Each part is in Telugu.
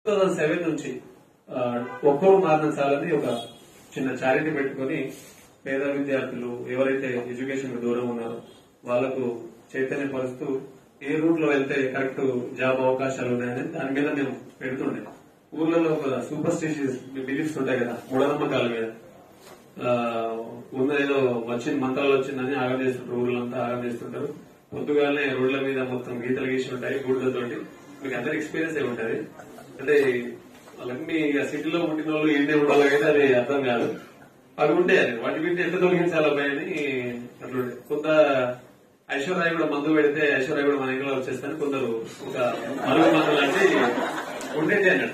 టూ థౌసండ్ సెవెన్ నుంచి ఆ, ఒక్కరు మారిన చాలని ఒక చిన్న చారిటీ పెట్టుకొని పేద విద్యార్థులు ఎవరైతే ఎడ్యుకేషన్ కు దూరం ఉన్నారో వాళ్లకు చైతన్యపరుస్తూ ఏ రూట్ లో వెళ్తే కరెక్ట్ జాబ్ అవకాశాలు ఉన్నాయని దాని మీద మేము పెడుతుండే ఊర్లలో ఒక సూపర్ స్టిషియస్ బిలీఫ్స్ ఉంటాయి కదా మూఢనమ్మకాల మీద ఆ, ఉన్న ఏదో వచ్చింది మంత్రాలు వచ్చిందని ఆగం చేస్తుంటారు ఊర్లంతా ఆగం చేస్తుంటారు పొద్దుగానే రోడ్ల మీద మొత్తం గీతలు గీసి ఉంటాయి బూడిదతోటి మీకు అందరి ఎక్స్పీరియన్స్ ఏ ఉంటది అంటే వాళ్ళకి సిటీలో పుట్టిన వాళ్ళు ఏంటి ఉండాలైతే అది అర్థం కాదు అవి ఉంటాయి అది వాటి వీటిని ఎట్లా తొలగించాలి అబ్బాయి అని అట్లుండే కొంత ఐశ్వర్య కూడా మందు పెడితే ఐశ్వర్య కూడా మన ఇంట్లో వచ్చేస్తాను కొందరు ఒక మరుగు మందు లాంటి ఉండేది అన్నట్టు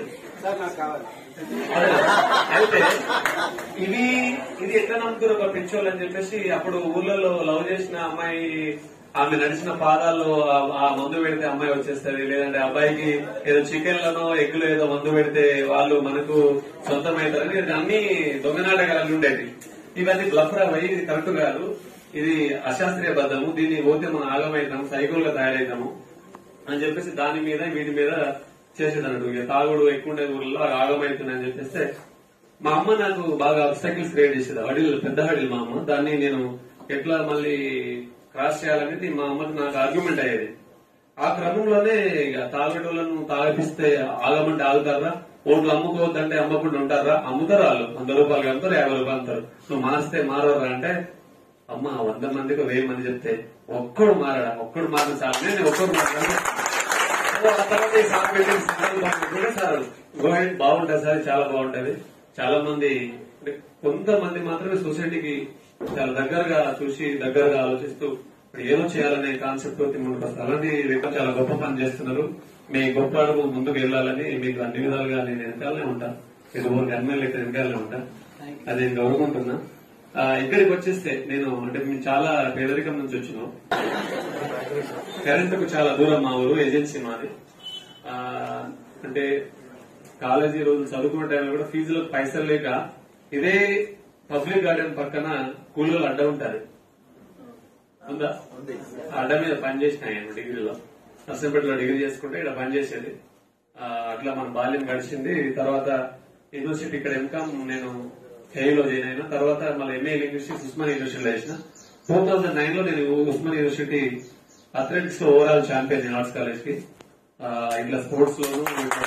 అయితే ఇది ఇది ఎట్లా నమ్ముతారు ఒక పిచ్చోళ్ళు అని చెప్పేసి అప్పుడు ఊర్లలో లవ్ చేసిన అమ్మాయి ఆమె నడిచిన పాదాల్లో ఆ- ఆ మందు పెడితే అమ్మాయి వచ్చేస్తది లేదంటే అబ్బాయికి ఏదో చికెన్లను ఎగ్గులు ఏదో మందు పెడితే వాళ్ళు మనకు సొంతమవుతారని ఇది అన్ని దొంగ నాటకాలు ఉండేది ఇవన్నీ బ్లఫర్ అవి ఇది కరెక్ట్ కాదు ఇది అశాస్త్రీయ బద్దము దీన్ని పోతే మనం ఆగమవుతాము సైకిల్ గా తయారవుతాము అని చెప్పేసి దాని మీద వీటి మీద చేసేదన్నట్టు ఇక తాగుడు ఎక్కువ ఉండే ఊర్లో ఆగమవుతుందని చెప్పేస్తే మా అమ్మ నాకు బాగా అబ్స్టకిల్స్ క్రియేట్ చేసేది హడిల్ పెద్ద హడిల్ మా అమ్మ దాన్ని నేను ఎట్లా మళ్ళీ క్రాస్ చేయాలనేది మా అమ్మకి నాకు ఆర్గ్యుమెంట్ అయ్యేది ఆ క్రమంలోనే ఇక తాగేటోళ్ళను తాగిపిస్తే ఆగమంటే ఆగుతారా ఓట్లు అమ్ముకోవద్దంటే అమ్మకుండా ఉంటారా అమ్ముతారు వాళ్ళు వంద రూపాయలు కలుగుతారు యాభై రూపాయలు అంటారు నువ్వు మారిస్తే మారవరా అంటే అమ్మ వంద మందికి వెయ్యి మంది చెప్తే ఒక్కడు మారడా ఒక్కడు మారిన చాలు నేను ఒక్కడు మారాను ఆ తర్వాత ఈ సాంగ్ పెట్టిన సందర్భాన్ని కూడా సార్ గోవింద్ బాగుంటది సార్ చాలా బాగుంటది చాలా మంది అంటే కొంతమంది మాత్రమే సొసైటీకి చాలా దగ్గరగా చూసి దగ్గరగా ఆలోచిస్తూ ఇప్పుడు ఏదో చేయాలనే కాన్సెప్ట్ తోటి ముందుకు వస్తారు అలాంటి వ్యక్తులు చాలా గొప్ప పని చేస్తున్నారు మీ గొప్ప అడుగు ముందుకు వెళ్ళాలని మీకు అన్ని విధాలుగా నేను వెనకాలనే ఉంటా ఇది ఊరికి ఎమ్మెల్యే లెక్క వెనకాలనే ఉంటా అది నేను గౌరవంటున్నా ఆ, ఇక్కడికి వచ్చేస్తే నేను అంటే మేము చాలా పేదరికం నుంచి వచ్చినాం కరెంటుకు చాలా దూరం మా ఊరు ఏజెన్సీ మాది ఆ, అంటే కాలేజీ రోజు చదువుకునే టైంలో కూడా ఫీజులకు పైసలు లేక ఇదే పబ్లిక్ గార్డెన్ పక్కన కూలీలు అడ్డ ఉంటారు ఉందా ఆ అడ్డ మీద పని చేసిన ఆయన డిగ్రీలో నర్సంపేటలో డిగ్రీ చేసుకుంటే ఇక్కడ పని చేసేది ఆ, అట్లా మన బాల్యం గడిచింది తర్వాత యూనివర్సిటీ ఇక్కడ ఎంకామ్ నేను లో జాయిన్ అయినా తర్వాత మళ్ళీ ఎంఏ లింగ్విస్టిక్స్ ఉస్మాన్ యూనివర్సిటీలో చేసిన టూ థౌసండ్ నైన్ లో నేను ఉస్మాన్ యూనివర్సిటీ అథ్లెటిక్స్ లో ఓవరాల్ ఛాంపియన్ నేను ఆర్ట్స్ కాలేజ్ కి ఆ, ఇట్లా స్పోర్ట్స్ లోను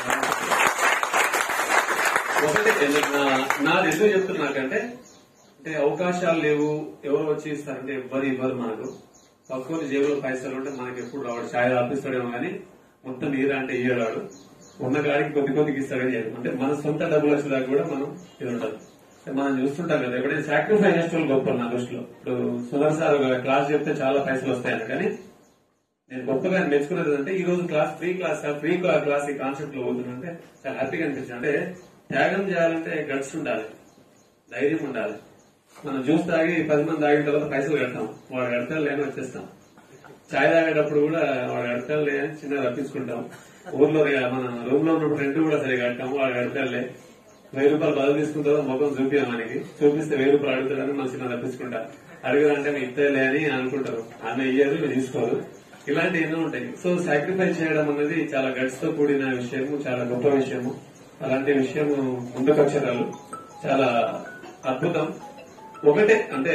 ఒకటి నా- నాది ఎందుకు చెప్తున్నాకంటే అంటే అవకాశాలు లేవు ఎవరు వచ్చి ఇస్తారంటే ఎవ్వరు ఇవ్వరు మనకు పక్కన జేబులో పైసలు ఉంటే మనకి ఎప్పుడు రావాడు ఛాయ్ ఆపిస్తాడేమో కానీ మొత్తం నీరా అంటే ఇయ్యడాడు ఉన్న గాడికి కొద్ది కొద్దికి ఇస్తాడని చెప్పి అంటే మన సొంత డబ్బులు వచ్చేదాకా కూడా మనం ఇది ఉండదు అంటే మనం చూస్తుంటాం కదా ఎప్పుడైనా సాక్రిఫైస్ చేసే వాళ్ళు గొప్ప నా దృష్టిలో ఇప్పుడు సుధర్ సార్ ఒక క్లాస్ చెప్తే చాలా పైసలు వస్తాయని కానీ నేను గొప్పగా మెచ్చుకున్నది అంటే ఈ రోజు class free class free class ఈ కాన్సెప్ట్ లో పోతుందంటే చాలా హ్యాపీగా అనిపించింది అంటే త్యాగం చేయాలంటే గట్స్ ఉండాలి ధైర్యం ఉండాలి మనం జ్యూస్ తాగి పది మంది తాగిన తర్వాత పైసలు కడతాం వాడు కడతారు లేని వచ్చేస్తాం చాయ్ తాగేటప్పుడు కూడా వాడు కడతారు లే అని చిన్న రప్పించుకుంటాం ఊర్లో ఇక మన రూమ్ లో ఉన్నప్పుడు రెంట్ కూడా సరిగా కట్టాము వాడు కడతారులే వెయ్యి రూపాయలు బదులు తీసుకున్న తర్వాత ముఖం చూపించాం మనకి చూపిస్తే వెయ్యి రూపాయలు అడుగుతాడని మనం చిన్న రప్పించుకుంటా అడగదంటే మేము ఇస్తేలే అని అనుకుంటారు ఆమె ఇయ్యరు మేము తీసుకోరు ఇలాంటి ఎన్నో ఉంటాయి సో సాక్రిఫైస్ చేయడం అనేది చాలా గట్స్ తో కూడిన విషయము చాలా గొప్ప విషయము అలాంటి విషయము ముందుకొచ్చేరాలు చాలా అద్భుతం ఒకటే అంటే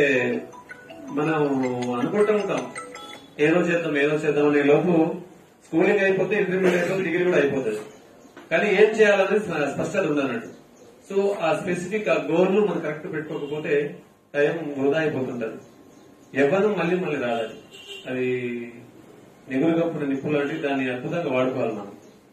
మనం అనుకుంటూ ఉంటాం ఏదో చేద్దాం ఏదో చేద్దాం అనే లోపు స్కూలింగ్ అయిపోతే ఇంటర్మీడియట్ అయిపోతే డిగ్రీ కూడా అయిపోతుంది కానీ ఏం చేయాలనేది స్ప- స్పష్టత ఉందన్నట్టు సో ఆ స్పెసిఫిక్ ఆ గోల్ ను మనం కరెక్ట్ పెట్టుకోకపోతే టైం వృధా అయిపోతుంటది యవ్వనం మళ్ళీ మళ్ళీ రాలేదు అది నిగురుగప్పుడు నిప్పు లాంటి దాన్ని అద్భుతంగా వాడుకోవాలి మనం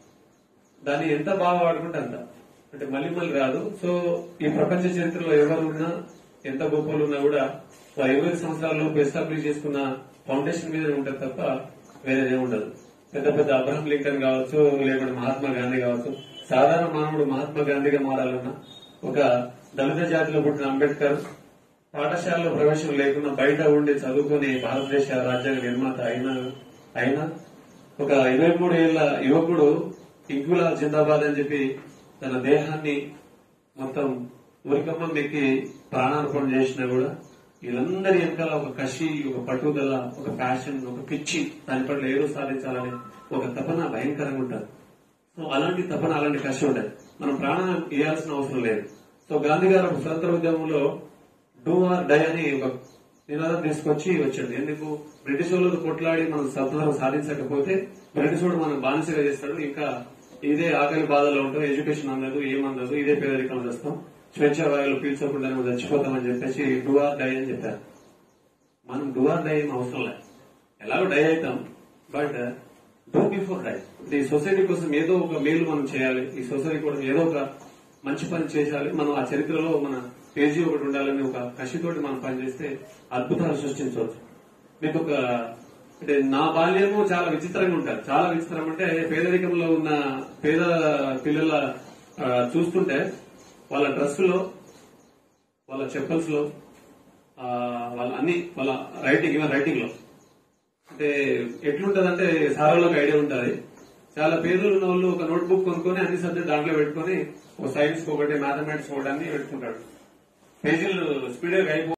దాన్ని ఎంత బాగా వాడుకుంటే అంత అంటే మళ్ళీ మళ్ళీ రాదు సో ఈ ప్రపంచ చరిత్రలో ఎవరు ఉన్నా ఎంత గొప్పలు ఉన్నా కూడా వారు ఇరవై సంవత్సరాల్లో ఎస్టాబ్లిష్ చేసుకున్న ఫౌండేషన్ మీద ఉంటుంది తప్ప వేరేదే ఉండదు పెద్ద పెద్ద అబ్రహం లింకన్ కావచ్చు లేకుంటే మహాత్మా గాంధీ కావచ్చు సాధారణ మానవుడు మహాత్మా గాంధీగా మారాలన్నా ఒక దళిత జాతిలో పుట్టిన అంబేద్కర్ పాఠశాలలో ప్రవేశం లేకుండా బయట ఉండి చదువుకుని భారతదేశ రాజ్యాంగ నిర్మాత అయిన అయినా ఒక ఇరవై మూడు ఏళ్ల యువకుడు ఇంకుల జిందాబాద్ అని చెప్పి తన దేహాన్ని మొత్తం ఉరికమ్మం ఎక్కి ప్రాణార్పణ చేసినా కూడా వీళ్ళందరి వెనకాల ఒక కషి ఒక పట్టుదల ఒక ప్యాషన్ ఒక పిచ్చి దాని పట్ల ఏదో సాధించాలని ఒక తపన భయంకరంగా ఉంటుంది సో అలాంటి తపన అలాంటి కష్టం ఉండదు మనం ప్రాణం ఇవ్వాల్సిన అవసరం లేదు సో గాంధీ గారు ఒక స్వతంత్ర ఉద్యమంలో డూ ఆర్ డై అని ఒక నినాదం తీసుకొచ్చి వచ్చాడు ఎందుకు బ్రిటిష్ వాళ్ళతో కొట్లాడి మనం స్వతంత్రం సాధించకపోతే బ్రిటిష్ వాడు మనం బానిసగా చేస్తాడు ఇంకా ఇదే ఆకలి బాధలో ఉంటాం ఎడ్యుకేషన్ అందదు ఏమందదు ఇదే పేదరికం చేస్తాం స్వేచ్ఛ వాయువులు పీల్చకుండా మనం చచ్చిపోతామని చెప్పేసి డూ ఆర్ డై అని చెప్పారు మనం డూ ఆర్ డై ఏం అవసరం లేదు ఎలాగో డై అవుతాం బట్ డూ బిఫోర్ డై ఈ సొసైటీ కోసం ఏదో ఒక మేలు మనం చేయాలి ఈ సొసైటీ కోసం ఏదో ఒక మంచి పని చేయాలి మనం ఆ చరిత్రలో మన పేజీ ఒకటి ఉండాలని ఒక కసితోటి మనం పనిచేస్తే అద్భుతాలు సృష్టించవచ్చు మీకు ఒక అంటే నా బాల్యము చాలా విచిత్రంగా ఉంటారు చాలా విచిత్రం అంటే పేదరికంలో ఉన్న పేద పిల్లల ఆ, చూస్తుంటే వాళ్ళ డ్రెస్సులో వాళ్ళ చెప్పల్స్ లో ఆ, వాళ్ళ అన్ని వాళ్ళ రైటింగ్ ఈవెన్ రైటింగ్ లో అంటే ఎట్లుంటదంటే సారోళ్ళకి ఐడియా ఉంటది చాలా పేదలు ఉన్న వాళ్ళు ఒక నోట్ బుక్ కొనుక్కొని అన్ని సబ్జెక్ట్ దాంట్లో పెట్టుకొని ఒక సైన్స్ ఒకటి మ్యాథమెటిక్స్ ఒకటి అన్ని పెట్టుకుంటాడు పేజీలు స్పీడ్ గా అయిపో